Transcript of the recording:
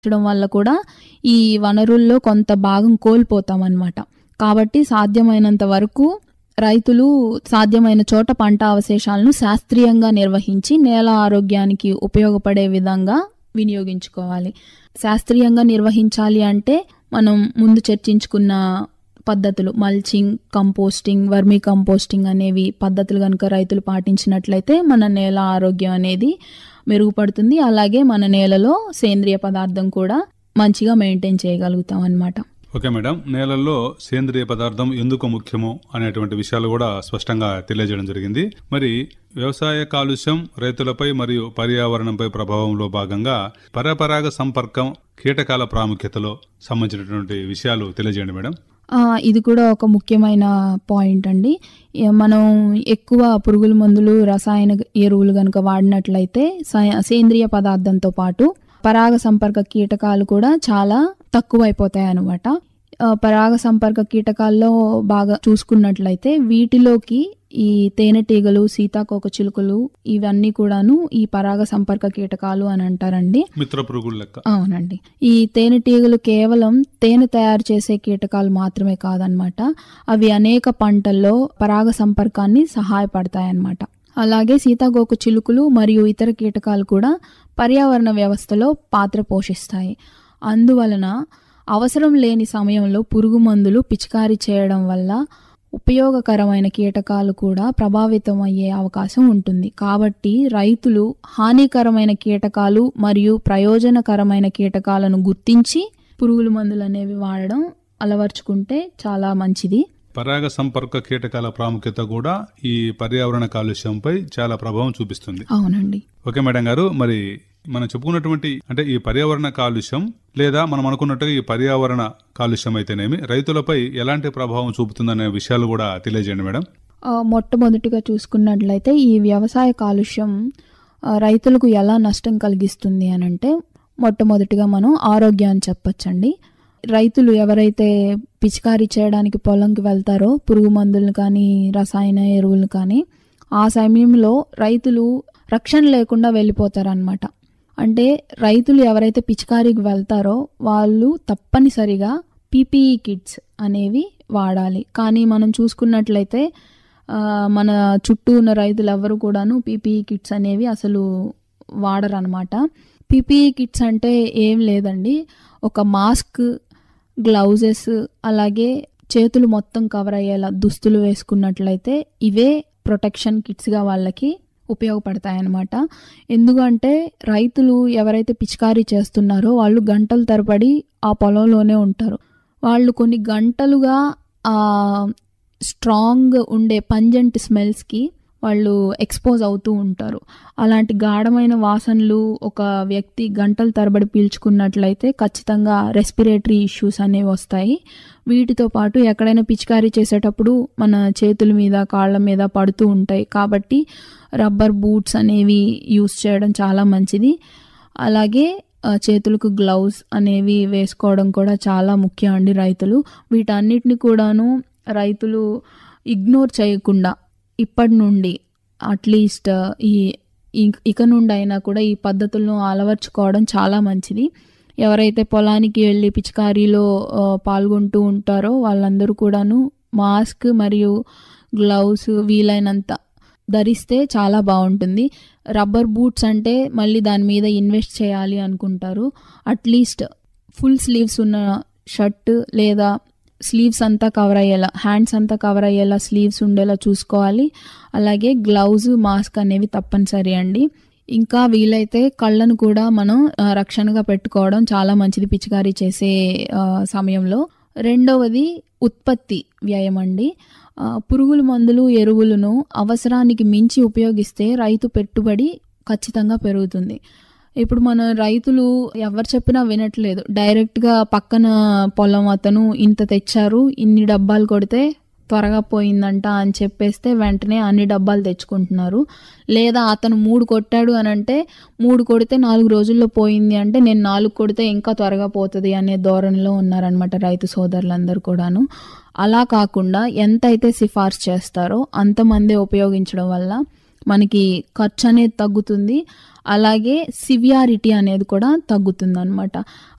ఉంచడం వల్ల కూడా ఈ వనరుల్లో కొంత భాగం కోల్పోతాం అన్నమాట కాబట్టి సాధ్యమైనంత వరకు రైతులు సాధ్యమైన చోట పంట అవశేషాలను శాస్త్రీయంగా నిర్వహించి నేల ఆరోగ్యానికి ఉపయోగపడే విధంగా వినియోగించుకోవాలి శాస్త్రీయంగా నిర్వహించాలి అంటే మనం ముందు చర్చించుకున్న పద్ధతులు మల్చింగ్ కంపోస్టింగ్ వర్మీ కంపోస్టింగ్ అనేవి పద్ధతులు కనుక రైతులు పాటించినట్లయితే మన నేల ఆరోగ్యం అనేది మెరుగుపడుతుంది అలాగే మన నేలలో సేంద్రియ పదార్థం కూడా మంచిగా మెయింటైన్ చేయగలుగుతాం అన్నమాట ఓకే మేడం నేలల్లో సేంద్రియ పదార్థం ఎందుకు ముఖ్యమో అనేటువంటి విషయాలు కూడా స్పష్టంగా తెలియజేయడం జరిగింది మరి వ్యవసాయ కాలుష్యం రైతులపై మరియు పర్యావరణంపై ప్రభావంలో భాగంగా పరపరాగ సంపర్కం కీటకాల ప్రాముఖ్యతలో సంబంధించినటువంటి విషయాలు తెలియజేయండి మేడం ఆ, ఇది కూడా ఒక ముఖ్యమైన పాయింట్ అండి ఏ, మనం ఎక్కువ పురుగుల మందులు రసాయన ఎరువులు కనుక వాడినట్లయితే స- సేంద్రియ పదార్థంతో పాటు పరాగ సంపర్క కీటకాలు కూడా చాలా తక్కువైపోతాయి అన్నమాట ఆ, పరాగ సంపర్క కీటకాల్లో బాగా చూసుకున్నట్లయితే వీటిలోకి ఈ తేనెటీగలు సీతాకోక చిలుకలు ఇవన్నీ కూడాను ఈ పరాగ సంపర్క కీటకాలు అని అంటారండి మిత్ర పురుగుల లెక్క అవునండి ఈ తేనెటీగలు కేవలం తేనె తయారు చేసే కీటకాలు మాత్రమే కాదనమాట అవి అనేక పంటల్లో పరాగ సంపర్కాన్ని సహాయపడతాయన్నమాట అలాగే సీతాకోక చిలుకలు మరియు ఇతర కీటకాలు కూడా పర్యావరణ వ్యవస్థలో పాత్ర పోషిస్తాయి అందువలన అవసరం లేని సమయంలో పురుగు మందులు పిచికారీ చేయడం వల్ల ఉపయోగకరమైన కీటకాలు కూడా ప్రభావితం అయ్యే అవకాశం ఉంటుంది కాబట్టి రైతులు హానికరమైన కీటకాలు మరియు ప్రయోజనకరమైన కీటకాలను గుర్తించి పురుగుల మందులు అనేవి వాడడం అలవర్చుకుంటే చాలా మంచిది పరాగ సంపర్క కీటకాల ప్రాముఖ్యత కూడా ఈ పర్యావరణ కాలుష్యంపై చాలా ప్రభావం చూపిస్తుంది అవునండి ఓకే మేడం గారు మరి మనం చెప్పుకున్నటువంటి అంటే ఈ పర్యావరణ కాలుష్యం లేదా మనం అనుకున్నట్టుగా ఈ పర్యావరణ కాలుష్యం అయితేనేమి రైతులపై ఎలాంటి ప్రభావం చూపుతుందనే విషయాలు కూడా తెలియజేయండి మేడం ఆ, మొట్టమొదటిగా చూసుకున్నట్లయితే ఈ వ్యవసాయ కాలుష్యం ఆ, రైతులకు ఎలా నష్టం కలిగిస్తుంది అని అంటే మొట్టమొదటిగా మనం ఆరోగ్యాన్ని చెప్పొచ్చండి రైతులు ఎవరైతే పిచికారీ చేయడానికి పొలంకి వెళ్తారో పురుగు మందులు కానీ రసాయన ఎరువులు కానీ ఆ సమయంలో రైతులు రక్షణ లేకుండా వెళ్ళిపోతారనమాట అంటే రైతులు ఎవరైతే పిచికారీకి వెళ్తారో వాళ్ళు తప్పనిసరిగా పీపీఈ కిట్స్ అనేవి వాడాలి కానీ మనం చూసుకున్నట్లయితే ఆ, మన చుట్టూ ఉన్న రైతులు ఎవరు కూడాను పీపీఈ కిట్స్ అనేవి అసలు వాడరనమాట పీపీఈ కిట్స్ అంటే ఏం లేదండి ఒక మాస్క్ గ్లౌజెస్ అలాగే చేతులు మొత్తం కవర్ అయ్యేలా దుస్తులు వేసుకున్నట్లయితే ఇవే ప్రొటెక్షన్ కిట్స్గా వాళ్ళకి ఉపయోగపడతాయన్నమాట ఎందుకంటే రైతులు ఎవరైతే పిచికారీ చేస్తున్నారో వాళ్ళు గంటల తరబడి ఆ పొలంలోనే ఉంటారు వాళ్ళు కొన్ని గంటలుగా ఆ స్ట్రాంగ్ ఉండే పంజెంట్ స్మెల్స్కి వాళ్ళు ఎక్స్పోజ్ అవుతూ ఉంటారు అలాంటి గాఢమైన వాసనలు ఒక వ్యక్తి గంటల తరబడి పీల్చుకున్నట్లయితే ఖచ్చితంగా రెస్పిరేటరీ ఇష్యూస్ అనేవి వస్తాయి వీటితో పాటు ఎక్కడైనా పిచికారీ చేసేటప్పుడు మన చేతుల మీద కాళ్ళ మీద పడుతూ ఉంటాయి కాబట్టి రబ్బర్ బూట్స్ అనేవి యూస్ చేయడం చాలా మంచిది అలాగే ఆ, చేతులకు గ్లౌజ్ అనేవి వేసుకోవడం కూడా చాలా ముఖ్యం అండి రైతులు వీటన్నిటిని కూడాను రైతులు ఇగ్నోర్ చేయకుండా ఇప్పటి నుండి అట్లీస్ట్ ఈ ఇక- ఇక నుండి అయినా కూడా ఈ పద్ధతులను అలవర్చుకోవడం చాలా మంచిది ఎవరైతే పొలానికి వెళ్ళి పిచికారీలో ఆ, పాల్గొంటూ ఉంటారో వాళ్ళందరూ కూడాను మాస్క్ మరియు గ్లౌస్ వీలైనంత ధరిస్తే చాలా బాగుంటుంది రబ్బర్ బూట్స్ అంటే మళ్ళీ దాని మీద ఇన్వెస్ట్ చేయాలి అనుకుంటారు అట్లీస్ట్ ఫుల్ స్లీవ్స్ ఉన్న షర్ట్ లేదా స్లీవ్స్ అంతా కవర్ అయ్యేలా హ్యాండ్స్ అంతా కవర్ అయ్యేలా స్లీవ్స్ ఉండేలా చూసుకోవాలి అలాగే గ్లౌజ్ మాస్క్ అనేవి తప్పనిసరి అండి ఇంకా వీలైతే కళ్ళను కూడా మనం ఆ, రక్షణగా పెట్టుకోవడం చాలా మంచిది పిచికారీ చేసే ఆ, సమయంలో రెండవది ఉత్పత్తి వ్యయం అండి ఆ, పురుగుల మందులు ఎరువులను అవసరానికి మించి ఉపయోగిస్తే రైతు పెట్టుబడి ఖచ్చితంగా పెరుగుతుంది ఇప్పుడు మన రైతులు ఎవరు చెప్పినా వినట్లేదు డైరెక్ట్గా పక్కన పొలం అతను ఇంత తెచ్చారు ఇన్ని డబ్బాలు కొడితే త్వరగా పోయిందంట అని చెప్పేస్తే వెంటనే అన్ని డబ్బాలు తెచ్చుకుంటున్నారు లేదా అతను మూడు కొట్టాడు అని అంటే మూడు కొడితే నాలుగు రోజుల్లో పోయింది అంటే నేను నాలుగు కొడితే ఇంకా త్వరగా పోతుంది అనే ధోరణిలో ఉన్నారనమాట రైతు సోదరులందరూ కూడాను అలా కాకుండా ఎంత అయితే సిఫార్సు చేస్తారో అంతమంది ఉపయోగించడం వల్ల మనకి ఖర్చు అనేది తగ్గుతుంది అలాగే సివియారిటీ అనేది కూడా తగ్గుతుంది అనమాట